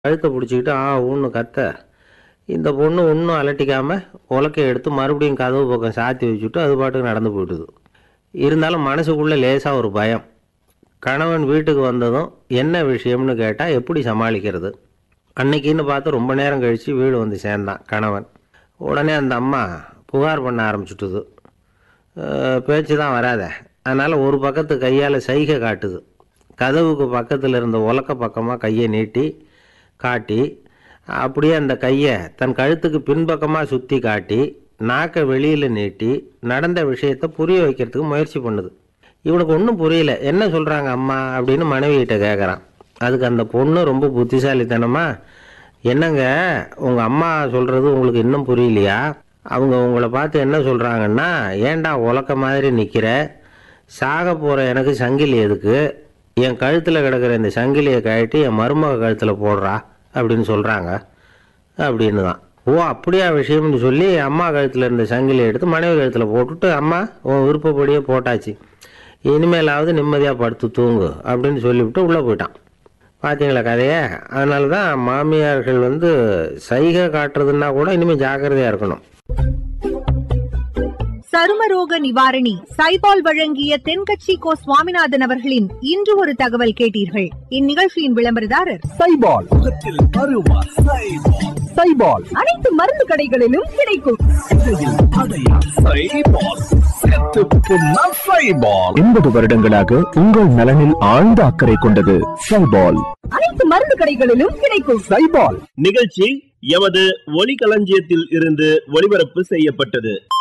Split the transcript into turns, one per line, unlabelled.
கழுத்தை பிடிச்சிக்கிட்டு ஆ ஊன்னு கத்த இந்த பொண்ணு ஒன்றும் அலட்டிக்காம உலக்கையை எடுத்து மறுபடியும் கதவு பக்கம் சாத்தி வச்சுட்டு அது பாட்டுக்கு நடந்து போயிட்டுது இருந்தாலும் மனசுக்குள்ளே லேசாக ஒரு பயம் கணவன் வீட்டுக்கு வந்ததும் என்ன விஷயம்னு கேட்டால் எப்படி சமாளிக்கிறது அன்னைக்குன்னு பார்த்து ரொம்ப நேரம் கழித்து வீடு வந்து சேர்ந்தான் கணவன் உடனே அந்த அம்மா புகார் பண்ண ஆரம்பிச்சுட்டுது பேச்சு தான் வராத அதனால் ஒரு பக்கத்து கையால் சைகை காட்டுது கதவுக்கு பக்கத்தில் இருந்த உலக்க பக்கமாக கையை நீட்டி காட்டி அப்படியே அந்த கையை தன் கழுத்துக்கு பின்பக்கமாக சுற்றி காட்டி நாக்கை வெளியில் நீட்டி நடந்த விஷயத்தை புரிய வைக்கிறதுக்கு முயற்சி பண்ணுது இவனுக்கு ஒன்றும் புரியல என்ன சொல்கிறாங்க அம்மா அப்படின்னு மனைவிகிட்ட கேட்குறான் அதுக்கு அந்த பொண்ணு ரொம்ப புத்திசாலித்தனமா என்னங்க உங்கள் அம்மா சொல்கிறது உங்களுக்கு இன்னும் புரியலையா அவங்க உங்களை பார்த்து என்ன சொல்கிறாங்கன்னா ஏன்டா உலக்க மாதிரி நிற்கிற சாக போகிற எனக்கு சங்கிலி எதுக்கு என் கழுத்தில் கிடக்கிற இந்த சங்கிலியை கழட்டி என் மருமக கழுத்தில் போடுறா அப்படின்னு சொல்கிறாங்க அப்படின்னு தான் ஓ அப்படியா விஷயம்னு சொல்லி அம்மா கழுத்தில் இருந்த சங்கிலியை எடுத்து மனைவி கழுத்தில் போட்டுட்டு அம்மா உன் விருப்பப்படியே போட்டாச்சு இனிமேலாவது நிம்மதியாக படுத்து தூங்கு அப்படின்னு சொல்லிவிட்டு உள்ளே போயிட்டான் பார்த்தீங்களா கதையை அதனால தான் மாமியார்கள் வந்து சைகை காட்டுறதுன்னா கூட இனிமேல் ஜாக்கிரதையாக இருக்கணும்
சருமரோக நிவாரணி சைபால் வழங்கிய தென்கட்சி கோ சுவாமிநாதன் அவர்களின் இன்று ஒரு தகவல் கேட்டீர்கள் இந்நிகழ்ச்சியின் விளம்பரதாரர்
சைபால் முகத்தில் அருவா சைபால் சைபால்
அனைத்து மருந்து கடைகளிலும் கிடைக்கும்
சைபால் செத்து புண்ணா சைபால் எண்பது வருடங்களாக உங்கள் நலனில் ஆழ்ந்த அக்கறை கொண்டது சைபால்
அனைத்து மருந்து கடைகளிலும் கிடைக்கும்
சைபால்
நிகழ்ச்சி எமது ஒலிகளஞ்சியத்தில் இருந்து ஒளிபரப்பு செய்யப்பட்டது